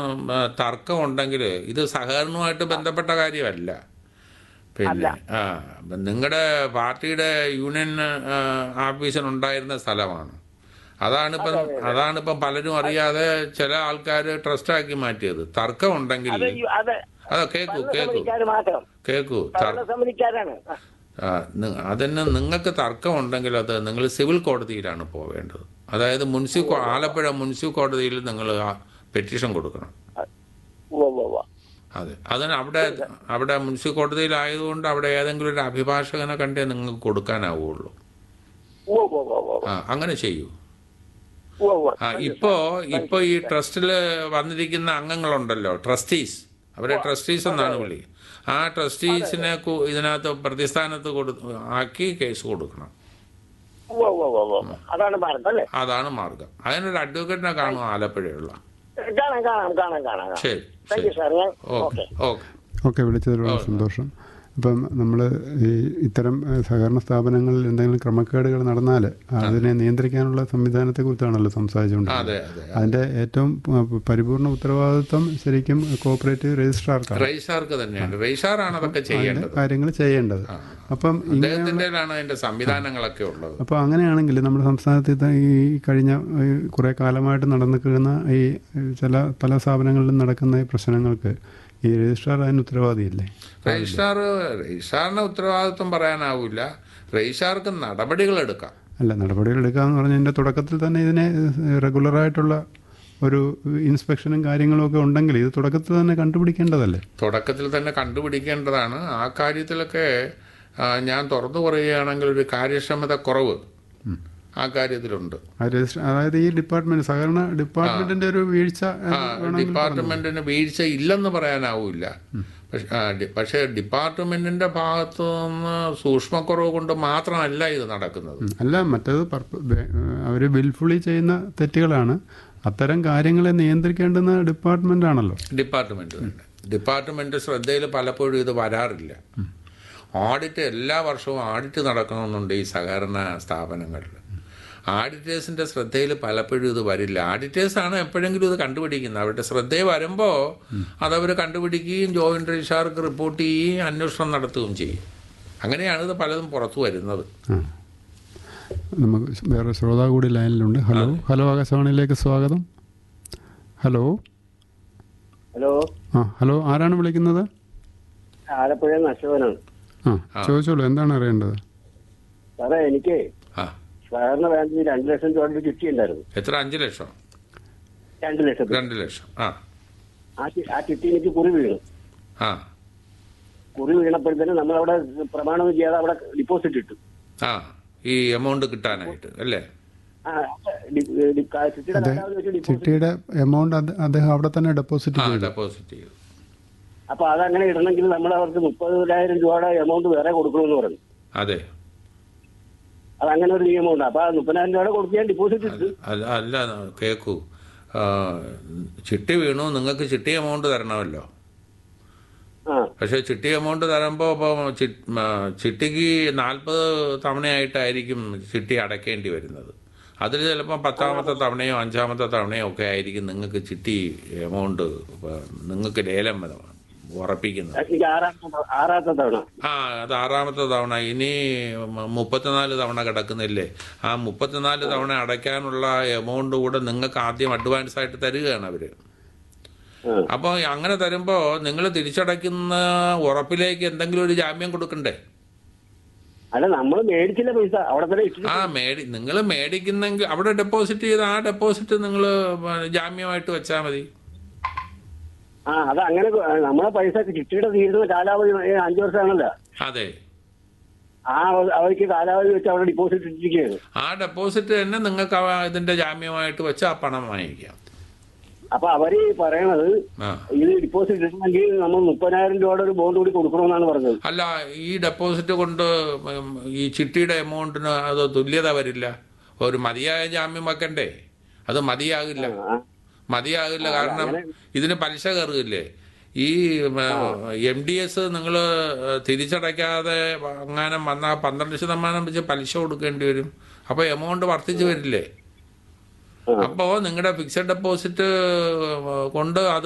ആ, തർക്കം ഉണ്ടെങ്കിൽ ഇത് സഹകരണവുമായിട്ട് ബന്ധപ്പെട്ട കാര്യമല്ല പിന്നെ ആ നിങ്ങളുടെ പാർട്ടിയുടെ യൂണിയൻ ആ, ഓഫീസിനുണ്ടായിരുന്ന സ്ഥലമാണ് അതാണിപ്പം അതാണിപ്പം പലരും അറിയാതെ ചില ആൾക്കാർ ട്രസ്റ്റാക്കി മാറ്റിയത് തർക്കം ഉണ്ടെങ്കിൽ അത് ഈ- അത് അതാ കേക്കൂ കേക്കൂ ഭരണസമിതിക്കാർ മാത്രം കേക്കൂ തർ- ഭരണസമിതിക്കാരാണ് ആ. ആ, നി- അതിന് നിങ്ങൾക്ക് തർക്കം ഉണ്ടെങ്കിൽ അത് നിങ്ങൾ സിവിൽ കോടതിയിലാണ് പോവേണ്ടത് അതായത് മുൻസിഫ് ആലപ്പുഴ മുൻസിഫ് കോടതിയിൽ നിങ്ങൾ പെറ്റീഷൻ കൊടുക്കണം ഉവ്വ് ഉവ്വ് ഉവ്വ്. അതെ അതിന് അവിടെ അവിടെ മുൻസിഫ് കോടതിയിലായതുകൊണ്ട് അവിടെ ഏതെങ്കിലും ഒരു അഭിഭാഷകനെ കണ്ടേ നിങ്ങൾക്ക് കൊടുക്കാനാവുള്ളൂ ഉവ്വ് ഉവ്വ് ഉവ്വ് ഉവ്വ്. ആ അങ്ങനെ ചെയ്യൂ ഉവ്വ് ഉവ്വ്. ആ ഇപ്പോ ഇപ്പോ ഈ ട്രസ്റ്റിൽ വന്നിരിക്കുന്ന അംഗങ്ങളുണ്ടല്ലോ ട്രസ്റ്റീസ് അവരെ ട്രസ്റ്റീസ് എന്നാണ് വിളി ആ ട്രസ്റ്റീസിനെ കു- ഇതിനകത്ത് പ്രതിസ്ഥാനത്ത് കൊടു ആക്കി കേസ് കൊടുക്കണം ഉവ്വ് ഉവ്വ് ഉവ്വ് ഉവ്വ്. അതാണ് മാർഗം അല്ലേ അതാണ് മാർഗം അതിനൊരു അഡ്വക്കേറ്റിനെ കാണും ആലപ്പുഴയുള്ള കാണാം കാണാം കാണാം കാണാം കാണാം ശരി താങ്ക് ശരി യു സാർ ഞാൻ ഓക്കെ ഓക്കെ ഓക്കെ ഓക്കെ വിളിച്ചതിൽ വളരെ സന്തോഷം അപ്പം നമ്മൾ ഈ ഇത്തരം ഏഹ്, സഹകരണ സ്ഥാപനങ്ങളിൽ എന്തെങ്കിലും ക്രമക്കേടുകൾ നടന്നാൽ അതിനെ നിയന്ത്രിക്കാനുള്ള സംവിധാനത്തെക്കുറിച്ചാണല്ലോ സംസാരിച്ചുകൊണ്ടിരുന്നത് അതെ അതെ അതിൻ്റെ ഏറ്റവും പ- പരിപൂർണ ഉത്തരവാദിത്വം ശരിക്കും കോപ്പറേറ്റീവ് രജിസ്ട്രാർക്കാണ് റെയ്സാർക്ക് തന്നെയാണ് റെയ്സാറാണ് അതൊക്കെ അതിൻ്റെ ചെയ്യേണ്ടത് കാര്യങ്ങൾ ചെയ്യേണ്ടത് അപ്പം ഇങ്ങനെ അദ്ദേഹത്തിൻ്റെലാണ് അതിന്റെ സംവിധാനങ്ങളൊക്കെ ഉള്ളത് അപ്പോൾ അങ്ങനെയാണെങ്കിൽ നമ്മുടെ സംസ്ഥാനത്ത് ഇത് ഈ കഴിഞ്ഞ ഈ കുറേ കാലമായിട്ട് നടന്നിരിക്കുന്ന ഈ ചില പല സ്ഥാപനങ്ങളിലും നടക്കുന്ന ഈ പ്രശ്നങ്ങൾക്ക് ഈ രജിസ്ട്രാർ അതിന് ഉത്തരവാദിയല്ലേ രജിസ്ട്രാർ രജിസ്ട്രാറിന്റെ ഉത്തരവാദിത്വം പറയാനാവില്ല രജിസ്ട്രാർക്ക് നടപടികൾ എടുക്കാം അല്ല നടപടികൾ എടുക്കാന്ന് പറഞ്ഞതിൻ്റെ തുടക്കത്തിൽ തന്നെ ഇതിനെ റെഗുലറായിട്ടുള്ള ഒരു ഇൻസ്പെക്ഷനും കാര്യങ്ങളും ഒക്കെ ഉണ്ടെങ്കിൽ ഇത് തുടക്കത്തിൽ തന്നെ കണ്ടുപിടിക്കേണ്ടതല്ലേ തുടക്കത്തിൽ തന്നെ കണ്ടുപിടിക്കേണ്ടതാണ് ആ കാര്യത്തിലൊക്കെ ആ, ഞാൻ തുറന്നു പറയുകയാണെങ്കിൽ ഒരു കാര്യക്ഷമത കുറവ് ആ കാര്യത്തിലുണ്ട് ആ രജിസ്റ്റർ അതായത് ഈ ഡിപ്പാർട്ട്മെന്റ് സഹകരണ ഡിപ്പാർട്ട്മെന്റിന്റെ ഒരു വീഴ്ച എന്ന് ആ, വേണമെങ്കിൽ ഡിപ്പാർട്ട്മെന്റിന് വീഴ്ച ഇല്ലെന്ന് പറയാനാവില്ല പക്ഷെ ആ, ഡി- പക്ഷേ ഡിപ്പാർട്ട്മെന്റിന്റെ ഭാഗത്തു നിന്ന് സൂക്ഷ്മക്കുറവ് കൊണ്ട് മാത്രമല്ല ഇത് നടക്കുന്നത് ഉം. അല്ല മറ്റേത് അവർ വിൽഫുള്ളി ചെയ്യുന്ന തെറ്റുകളാണ് അത്തരം കാര്യങ്ങളെ നിയന്ത്രിക്കേണ്ടുന്ന ഡിപ്പാർട്ട്മെന്റ് ആണല്ലോ ഡിപ്പാർട്ട്മെന്റ് തന്നെ ഡിപ്പാർട്ട്മെന്റ് ശ്രദ്ധയിൽ പലപ്പോഴും ഇത് വരാറില്ല ഓഡിറ്റ് എല്ലാ വർഷവും ഓഡിറ്റ് നടക്കണമെന്നുണ്ട് ഈ സഹകരണ സ്ഥാപനങ്ങളിൽ ആഡിറ്റേഴ്സിന്റെ ശ്രദ്ധയിൽ പലപ്പോഴും ഇത് വരില്ല ആഡിറ്റേഴ്സാണ് എപ്പോഴെങ്കിലും ഇത് കണ്ടുപിടിക്കുന്നത് അവരുടെ ശ്രദ്ധയിൽ വരുമ്പോൾ അതവർ കണ്ടുപിടിക്കുകയും ജോയിന്റ് രജിസ്ട്രാർക്ക് റിപ്പോർട്ട് ചെയ്യുകയും അന്വേഷണം നടത്തുകയും ചെയ്യും അങ്ങനെയാണ് ഇത് പലതും പുറത്തു വരുന്നത് ആ നമുക്ക് വേറെ ശ്രോതാവ് കൂടി ലൈനിലുണ്ട് ഹലോ ഹലോ ആകാശവാണിയിലേക്ക് സ്വാഗതം ഹലോ ഹലോ ആ ഹലോ ആരാണ് വിളിക്കുന്നത് ആലപ്പുഴ അശോകനാണ് ആ ചോദിച്ചോളൂ എന്താണ് അറിയേണ്ടത് സാറേ എനിക്ക് ആ സഹകരണ ബാങ്കിൽ രണ്ട് ലക്ഷം രൂപയുടെ ചിട്ടി ഉണ്ടായിരുന്നു എത്ര അഞ്ച് ലക്ഷം രണ്ട് ലക്ഷം രണ്ട് ലക്ഷം ആ ആ ചി- ആ ചിട്ടി എനിക്ക് കുറി വീണു ആ കുറി വീണപ്പോഴത്തേന് നമ്മളവിടെ പ്രമാണം ചെയ്യാതെ അവിടെ ഡിപ്പോസിറ്റ് ഇട്ടു ആ ഈ എമൗണ്ട് കിട്ടാനായിട്ട് അല്ലേ ആ ഡി- ഡി- കാ- ചിട്ടിയുടെ കാലാവധി വെച്ച് ഡിപ്പോസിറ്റ് ചിട്ടിയുടെ എമൗണ്ട് അദ്ദേഹം അവിടെ തന്നെ ഡെപ്പോസിറ്റ് ആ ചെയ്തു ഡെപ്പോസിറ്റ് ചെയ്തു അപ്പൊ അതങ്ങനെ ഇടണമെങ്കിൽ നമ്മൾ അവർക്ക് മുപ്പതിനായിരം രൂപയുടെ എമൗണ്ട് വേറെ കൊടുക്കണമെന്ന് പറഞ്ഞു അതെ അത് അങ്ങനെ ഒരു നിയമമുണ്ട് അപ്പൊ ആ മുപ്പതിനായിരം രൂപയുടെ കൊടുത്ത് ഞാൻ ഡിപ്പോസിറ്റ് ഇട്ടു അല്ല അല്ല കേക്കൂ ആ, ചിട്ടി വീണു നിങ്ങൾക്ക് ചിട്ടി എമൗണ്ട് തരണമല്ലോ ആ പക്ഷേ ചിട്ടി എമൗണ്ട് തരുമ്പോൾ ഇപ്പോൾ ചിട്ടിക്ക് നാൽപ്പത് തവണയായിട്ടായിരിക്കും ചിട്ടി അടയ്ക്കേണ്ടി വരുന്നത് അതിൽ ചിലപ്പോൾ പത്താമത്തെ തവണയോ അഞ്ചാമത്തെ തവണയോ ഒക്കെ ആയിരിക്കും നിങ്ങൾക്ക് ചിട്ടി എമൗണ്ട് നിങ്ങൾക്ക് ലേലം ഉറപ്പിക്കുന്നത് എനിക്ക് ആറാമത്തെ ആറാമത്തെ തവണ ആ അത് ആറാമത്തെ തവണ ഇനി മ- മുപ്പത്തിനാല് തവണ കിടക്കുന്നില്ലേ ആ മുപ്പത്തിനാല് തവണ അടയ്ക്കാനുള്ള എമൗണ്ട് കൂടെ നിങ്ങൾക്ക് ആദ്യം അഡ്വാൻസ് ആയിട്ട് തരികയാണ് അവര് ആ. അപ്പോൾ അങ്ങനെ തരുമ്പോൾ നിങ്ങൾ തിരിച്ചടയ്ക്കുന്ന ഉറപ്പിലേക്ക് എന്തെങ്കിലും ഒരു ജാമ്യം കൊടുക്കണ്ടേ അല്ല നമ്മൾ മേടിച്ചില്ല പൈസ അവിടെ തന്നെ ഇട്ടിട്ട് ആ മേടി നിങ്ങൾ മേടിക്കുന്നെങ്കിൽ അവിടെ ഡെപ്പോസിറ്റ് ചെയ്ത് ആ ഡെപ്പോസിറ്റ് നിങ്ങൾ ജാമ്യമായിട്ട് വെച്ചാൽ മതി ആ അത് അങ്ങനെ കൊ- നമ്മളെ പൈസ ചിട്ടിയുടെ തീരുന്ന കാലാവധി ഏ, അഞ്ച് വർഷമാണല്ലോ അതെ ആ അവ- അവർക്ക് കാലാവധി വെച്ച് അവിടെ ഡിപ്പോസിറ്റ് ഇട്ടിരിക്കുകയാണ് ആ ഡെപ്പോസിറ്റ് തന്നെ നിങ്ങൾക്ക് ആ ഇതിന്റെ ജാമ്യമായിട്ട് വെച്ച് ആ പണം വാങ്ങിക്കാം അപ്പൊ അവര് പറയണത് ആ ഇത് ഡിപ്പോസിറ്റ് ഇടണമെങ്കിൽ നമ്മൾ മുപ്പതിനായിരം രൂപയുടെ ഒരു ബോണ്ട് കൂടി കൊടുക്കണമെന്നാണ് പറഞ്ഞത് അല്ല ഈ ഡെപ്പോസിറ്റ് കൊണ്ട് ഉം, ഈ ചിട്ടിയുടെ എമൗണ്ടിന് അത് തുല്യത വരില്ല ഒരു മതിയായ ജാമ്യം വെക്കണ്ടേ അത് മതിയാകില്ല ആ, മതിയാകില്ല കാരണം ഇതിന് പലിശ കയറുകയില്ലേ ഈ എം ഡി എസ് നിങ്ങൾ തിരിച്ചടയ്ക്കാതെ അങ്ങനെ വന്നാൽ പന്ത്രണ്ട് ശതമാനം വെച്ച് പലിശ കൊടുക്കേണ്ടി വരും അപ്പോൾ എമൗണ്ട് വർദ്ധിച്ചു വരില്ലേ അപ്പോൾ നിങ്ങളുടെ ഫിക്സഡ് ഡെപ്പോസിറ്റ് കൊണ്ട് അത്